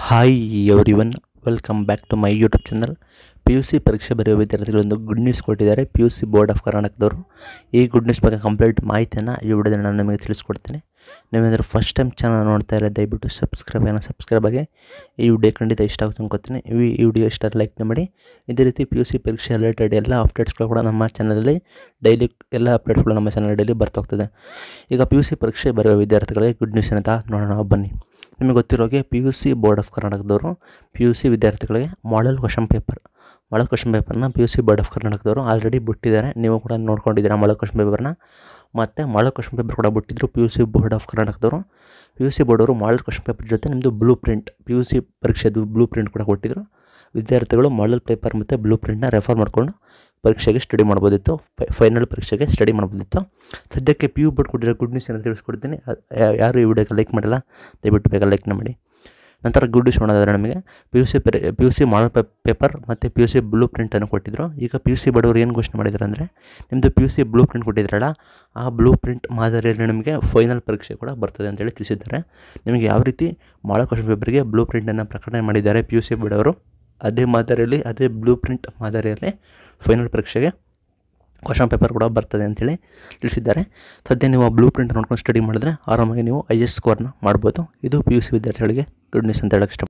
hi everyone welcome back to my YouTube channel P U C ಪರೀಕ್ಷೆ ಬರೆಯುವ ವಿದ್ಯಾರ್ಥಿಗಳೊಂದು good news ಕೊಟ್ಟಿದ್ದಾರೆ P U C board of ಕರ್ನಾಟಕದವರು ಈ good news ಬಗ್ಗೆ ಕಂಪ್ಲೀಟ್ ಮಾಹಿತಿಯನ್ನು ಈ ವಿಡಿಯೋದಲ್ಲಿ ನಾನು ನಿಮಗೆ ತಿಳಿಸ್ಕೊಡ್ತೀನಿ ನೀವೇನಾದರೂ ಫಸ್ಟ್ ಟೈಮ್ ಚಾನಲ್ ನೋಡ್ತಾ ಇರೋ ದಯವಿಟ್ಟು ಸಬ್ಸ್ಕ್ರೈಬ್ ಏನೋ ಸಬ್ಸ್ಕ್ರೈಬ್ ಆಗಿ ಈ ವಿಡಿಯೋ ಖಂಡಿತ ಇಷ್ಟ ಆಗುತ್ತೆ ಅನ್ಕೋತೀನಿ ಈ ಈ ವಿಡಿಯೋ ಇಷ್ಟ ಲೈಕ್ ಮಾಡಿ ಇದೇ ರೀತಿ ಪಿ ಯು ಸಿ ಪರೀಕ್ಷೆ ರಿಲೇಟೆಡ್ ಎಲ್ಲ ಅಪ್ಡೇಟ್ಸ್ಗಳು ಕೂಡ ನಮ್ಮ ಚಾನಲಲ್ಲಿ ಡೈಲಿ ಎಲ್ಲ ಅಪ್ಡೇಟ್ಸ್ಗಳು ನಮ್ಮ ಚಾನಲ್ ಡೈಲಿ ಬರ್ತಾ ಹೋಗ್ತದೆ ಈಗ ಪಿ ಯು ಸಿ ಪರೀಕ್ಷೆ ಬರೆಯುವ ವಿದ್ಯಾರ್ಥಿಗಳಿಗೆ ಗುಡ್ ನ್ಯೂಸ್ ಏನಂತ ನೋಡೋಣ ಬನ್ನಿ ನಿಮಗೆ ಗೊತ್ತಿರೋಗೆ P U C board of ಕರ್ನಾಟಕದವರು ಪಿ ಯು ಸಿ ವಿದ್ಯಾರ್ಥಿಗಳಿಗೆ model question paper model question ಪೇಪರ್ನ P U C board of ಕರ್ನಾಟಕದವರು ಆಲ್ರೆಡಿ ಬಿಟ್ಟಿದ್ದಾರೆ ನೀವು ಕೂಡ ನೋಡ್ಕೊಂಡಿದ್ದೀರಾ ಮಾಡೆಲ್ ಕ್ವಶನ್ ಪೇಪರ್ನ ಮತ್ತು ಮಾಡೆಲ್ ಕ್ವಶನ್ ಪೇಪರ್ ಕೂಡ ಬಿಟ್ಟಿದ್ರು P U C board of ಕರ್ನಾಟಕದವರು ಪಿ ಯು ಸಿ ಬೋರ್ಡವರು ಮಾಡೆಲ್ ಕ್ವಶನ್ ಪೇಪರ್ ಜೊತೆ ನಿಮ್ಮದು blue print P U C ಪರೀಕ್ಷೆದು ಬ್ಲೂ ಪ್ರಿಂಟ್ ಕೂಡ ಕೊಟ್ಟಿದ್ರು ವಿದ್ಯಾರ್ಥಿಗಳು ಮಾಡೆಲ್ ಪೇಪರ್ ಮತ್ತು ಬ್ಲೂ ಪ್ರಿಂಟ್ನ ರೆಫರ್ ಮಾಡಿಕೊಂಡು ಪರೀಕ್ಷೆಗೆ ಸ್ಟಡಿ ಮಾಡ್ಬೋದಿತ್ತು ಫೈನಲ್ ಪರೀಕ್ಷೆಗೆ ಸ್ಟಡಿ ಮಾಡ್ಬೋದಿತ್ತು ಸದ್ಯಕ್ಕೆ ಪಿ ಯು ಬೋರ್ಡ್ ಕೊಟ್ಟಿರೋ ಗುಡ್ ನ್ಯೂಸ್ ಏನಂತ ತಿಳಿಸ್ಕೊಡ್ತೀನಿ ಅದ್- ಯಾ- ಯಾರು ಈ ವಿಡಿಯೋಗೆ ಲೈಕ್ ಮಾಡಿಲ್ಲ ದಯವಿಟ್ಟು ಬೇಗ ಲೈಕ್ ಮಾಡಿ ನಂತರ ಗುಡ್ ನ್ಯೂಸ್ ಮಾಡೋದಾದ್ರೆ ನಮಗೆ P U C P U C model paper ಮತ್ತು ಪಿ ಯು ಸಿ ಬ್ಲೂ ಪ್ರಿಂಟನ್ನು ಕೊಟ್ಟಿದ್ದರು ಈಗ ಪಿ ಯು ಸಿ ಬಡವರು ಏನು ಘೋಷಣೆ ಮಾಡಿದ್ದಾರೆ ಅಂದರೆ ನಿಮ್ಮದು P U C blue print ಕೊಟ್ಟಿದ್ರಲ್ಲ ಆ ಬ್ಲೂ ಪ್ರಿಂಟ್ ಮಾದರಿಯಲ್ಲಿ ನಿಮಗೆ ಫೈನಲ್ ಪರೀಕ್ಷೆ ಕೂಡ ಬರ್ತದೆ ಅಂತೇಳಿ ತಿಳಿಸಿದ್ದಾರೆ ನಿಮಗೆ ಯಾವ ರೀತಿ ಮಾಡಲ್ ಕ್ವಶನ್ ಪೇಪರ್ಗೆ ಬ್ಲೂ ಪ್ರಿಂಟನ್ನು ಪ್ರಕಟಣೆ ಮಾಡಿದ್ದಾರೆ ಪಿ ಯು ಸಿ ಬಡವರು ಅದೇ ಮಾದರಿಯಲ್ಲಿ ಅದೇ ಬ್ಲೂ ಪ್ರಿಂಟ್ ಮಾದರಿಯಲ್ಲಿ ಫೈನಲ್ ಪರೀಕ್ಷೆಗೆ ಕ್ವಶನ್ ಪೇಪರ್ ಕೂಡ ಬರ್ತದೆ ಅಂತೇಳಿ ತಿಳಿಸಿದ್ದಾರೆ ಸದ್ಯ ನೀವು ಆ ಬ್ಲೂ ಪ್ರಿಂಟ್ ನೋಡ್ಕೊಂಡು ಸ್ಟಡಿ ಮಾಡಿದ್ರೆ ಆರಾಮಾಗಿ ನೀವು ಐ ಎಸ್ ಸ್ಕೋರ್ನ ಮಾಡ್ಬೋದು ಇದು ಪಿ ಯು ಸಿ ವಿದ್ಯಾರ್ಥಿಗಳಿಗೆ ಗುಡ್ ನ್ಯೂಸ್ ಅಂತ ಹೇಳಕ್ಕೆ ಇಷ್ಟ